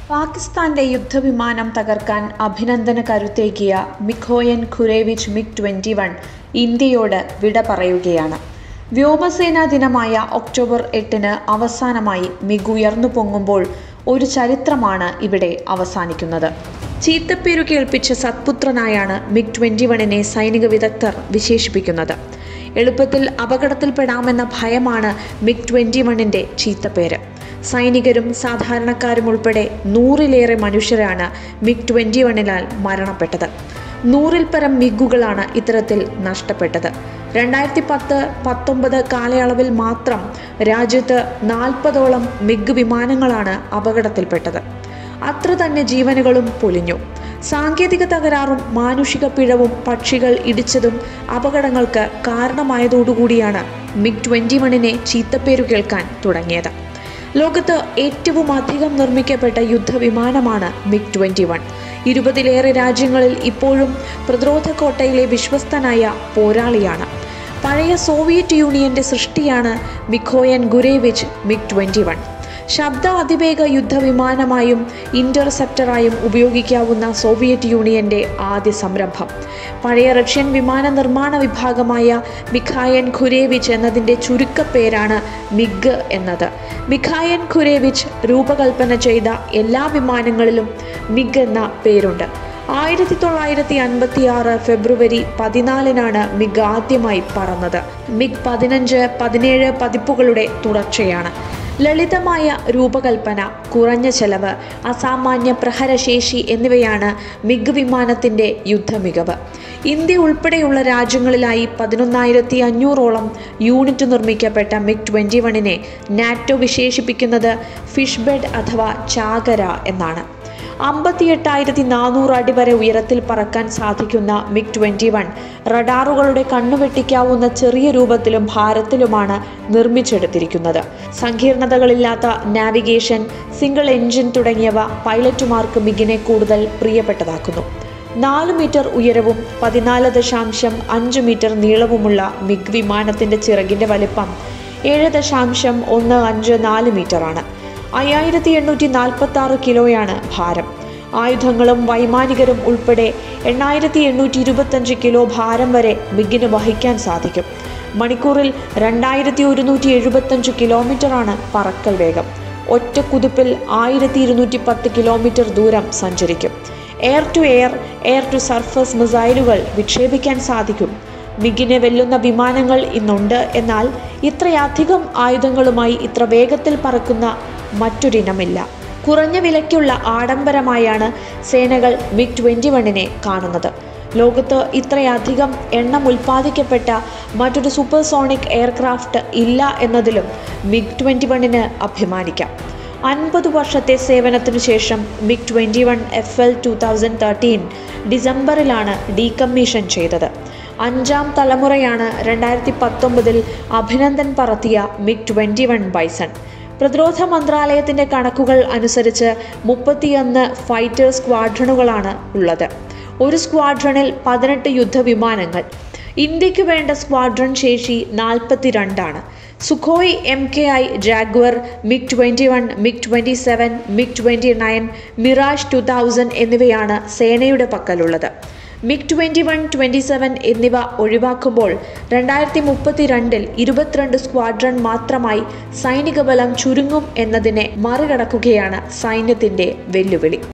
പാകിസ്ഥാന്റെ യുദ്ധവിമാനം തകർക്കാൻ അഭിനന്ദന കരുത്തേകിയ Mikoyan Gurevich MiG twenty one ഇന്ത്യയോട് വിട പറയുകയാണ് വ്യോമസേനാ ദിനമായ ഒക്ടോബർ എട്ടിന് അവസാനമായി മിഗ് ഉയർന്നു പൊങ്ങുമ്പോൾ ഒരു ചരിത്രമാണ് ഇവിടെ അവസാനിക്കുന്നത് ചീത്തപ്പേരു കേൾപ്പിച്ച സത്പുത്രനായാണ് മിഗ് ട്വന്റി വണ്ണിനെ സൈനിക വിദഗ്ധർ വിശേഷിപ്പിക്കുന്നത് എളുപ്പത്തിൽ അപകടത്തിൽപ്പെടാമെന്ന ഭയമാണ് മിഗ് ട്വന്റി വണ്ണിന്റെ ചീത്തപ്പേര് സൈനികരും സാധാരണക്കാരും ഉൾപ്പെടെ നൂറിലേറെ മനുഷ്യരാണ് മിഗ് ട്വന്റി വണ്ണിനാൽ മരണപ്പെട്ടത് നൂറിൽ പരം മിഗുകളാണ് ഇത്തരത്തിൽ നഷ്ടപ്പെട്ടത് രണ്ടായിരത്തി പത്ത് പത്തൊമ്പത് കാലയളവിൽ മാത്രം രാജ്യത്ത് നാൽപ്പതോളം മിഗ് വിമാനങ്ങളാണ് അപകടത്തിൽപ്പെട്ടത് അത്ര തന്നെ ജീവനുകളും പൊലിഞ്ഞു സാങ്കേതിക തകരാറും മാനുഷിക പിഴവും പക്ഷികൾ ഇടിച്ചതും അപകടങ്ങൾക്ക് കാരണമായതോടുകൂടിയാണ് മിഗ് ട്വന്റി വണ്ണിനെ ചീത്തപ്പേരു കേൾക്കാൻ തുടങ്ങിയത് ലോകത്ത് ഏറ്റവും അധികം നിർമ്മിക്കപ്പെട്ട യുദ്ധവിമാനമാണ് മിഗ് ട്വന്റി വൺ ഇരുപതിലേറെ രാജ്യങ്ങളിൽ ഇപ്പോഴും പ്രതിരോധ കോട്ടയിലെ വിശ്വസ്തനായ പോരാളിയാണ് പഴയ സോവിയറ്റ് യൂണിയന്റെ സൃഷ്ടിയാണ് Mikoyan Gurevich MiG twenty one ശബ്ദ അതിവേഗ യുദ്ധവിമാനമായും ഇന്റർസെപ്റ്ററായും ഉപയോഗിക്കാവുന്ന സോവിയറ്റ് യൂണിയന്റെ ആദ്യ സംരംഭം പഴയ റഷ്യൻ വിമാന നിർമ്മാണ വിഭാഗമായ മിഖായൻ ഖുരേവിച്ച് എന്നതിൻ്റെ ചുരുക്കപ്പേരാണ് മിഗ് എന്നത് മിഖായൻ ഖുരേവിച്ച് രൂപകൽപ്പന ചെയ്ത എല്ലാ വിമാനങ്ങളിലും മിഗ് എന്ന പേരുണ്ട് ആയിരത്തി തൊള്ളായിരത്തി അൻപത്തി ആറ് ഫെബ്രുവരി പതിനാലിനാണ് മിഗ് ആദ്യമായി പറന്നത് മിഗ് പതിനഞ്ച് പതിനേഴ് പതിപ്പുകളുടെ തുടർച്ചയാണ് ലളിതമായ രൂപകൽപ്പന കുറഞ്ഞ ചെലവ് അസാമാന്യ പ്രഹരശേഷി എന്നിവയാണ് മിഗ് വിമാനത്തിൻ്റെ യുദ്ധമികവ് ഇന്ത്യ ഉൾപ്പെടെയുള്ള രാജ്യങ്ങളിലായി പതിനൊന്നായിരത്തി അഞ്ഞൂറോളം യൂണിറ്റ് നിർമ്മിക്കപ്പെട്ട മിഗ് ട്വൻ്റി വണ്ണിനെ നാറ്റോ വിശേഷിപ്പിക്കുന്നത് ഫിഷ് ബെഡ് അഥവാ ചാകര എന്നാണ് അമ്പത്തിയെട്ടായിരത്തി നാനൂറ് അടി വരെ ഉയരത്തിൽ പറക്കാൻ സാധിക്കുന്ന മിഗ് ട്വൻ്റി വൺ റഡാറുകളുടെ കണ്ണുവെട്ടിക്കാവുന്ന ചെറിയ രൂപത്തിലും ഭാരത്തിലുമാണ് നിർമ്മിച്ചെടുത്തിരിക്കുന്നത് സങ്കീർണതകളില്ലാത്ത നാവിഗേഷൻ സിംഗിൾ എഞ്ചിൻ തുടങ്ങിയവ പൈലറ്റുമാർക്ക് മിഗിനെ കൂടുതൽ പ്രിയപ്പെട്ടതാക്കുന്നു നാല് മീറ്റർ ഉയരവും പതിനാല് ദശാംശം അഞ്ച് മീറ്റർ നീളവുമുള്ള മിഗ് വിമാനത്തിൻ്റെ ചിറകിൻ്റെ വലിപ്പം ഏഴ് ദശാംശം ഒന്ന് അഞ്ച് നാല് മീറ്ററാണ് അയ്യായിരത്തി എണ്ണൂറ്റി നാൽപ്പത്തി ആറ് കിലോയാണ് ഭാരം ആയുധങ്ങളും വൈമാനികരും ഉൾപ്പെടെ എണ്ണായിരത്തി എണ്ണൂറ്റി ഇരുപത്തഞ്ച് കിലോ ഭാരം വരെ മിഗിന് വഹിക്കാൻ സാധിക്കും മണിക്കൂറിൽ രണ്ടായിരത്തി ഒരുന്നൂറ്റി എഴുപത്തഞ്ച് കിലോമീറ്ററാണ് പറക്കൽ വേഗം ഒറ്റ കുതിപ്പിൽ ആയിരത്തി ഇരുന്നൂറ്റി പത്ത് കിലോമീറ്റർ ദൂരം സഞ്ചരിക്കും air to air air to surface മിസൈലുകൾ വിക്ഷേപിക്കാൻ സാധിക്കും മിഗിനെ വെല്ലുന്ന വിമാനങ്ങൾ ഇന്നുണ്ട് എന്നാൽ ഇത്രയധികം ആയുധങ്ങളുമായി ഇത്ര വേഗത്തിൽ പറക്കുന്ന മറ്റൊരിനമില്ല കുറഞ്ഞ വിലയ്ക്കുള്ള ആഡംബരമായാണ് സേനകൾ മിഗ് ട്വൻ്റി വണ്ണിനെ കാണുന്നത് ലോകത്ത് ഇത്രയധികം എണ്ണം ഉൽപ്പാദിക്കപ്പെട്ട മറ്റൊരു സൂപ്പർസോണിക് എയർക്രാഫ്റ്റ് ഇല്ല എന്നതിലും മിഗ് ട്വൻ്റി വണ്ണിന് അഭിമാനിക്കാം അൻപത് വർഷത്തെ സേവനത്തിനു ശേഷം MiG twenty one F L two thousand thirteen ഡിസംബറിലാണ് ഡീകമ്മീഷൻ ചെയ്തത് അഞ്ചാം തലമുറയാണ് രണ്ടായിരത്തി പത്തൊമ്പതിൽ അഭിനന്ദൻ പറത്തിയ മിഗ് ട്വൻ്റി വൺ ബൈസൺ പ്രതിരോധ മന്ത്രാലയത്തിൻ്റെ കണക്കുകൾ അനുസരിച്ച് മുപ്പത്തിയൊന്ന് ഫൈറ്റർ സ്ക്വാഡ്രണുകളാണ് ഉള്ളത് ഒരു സ്ക്വാഡ്രണിൽ പതിനെട്ട് യുദ്ധവിമാനങ്ങൾ ഇന്ത്യക്ക് വേണ്ട സ്ക്വാഡ്രൺ ശേഷി നാൽപ്പത്തിരണ്ടാണ് Sukhoi M K I Jaguar MiG twenty one MiG twenty seven MiG twenty nine Mirage two thousand എന്നിവയാണ് സേനയുടെ പക്കലുള്ളത് MiG twenty one twenty seven എന്നിവ ഒഴിവാക്കുമ്പോൾ രണ്ടായിരത്തി മുപ്പത്തി രണ്ടിൽ ഇരുപത്തിരണ്ട് സ്ക്വാഡ്രൺ മാത്രമായി സൈനിക ബലം ചുരുങ്ങും എന്നതിനെ മറികടക്കുകയാണ് സൈന്യത്തിൻ്റെ വെല്ലുവിളി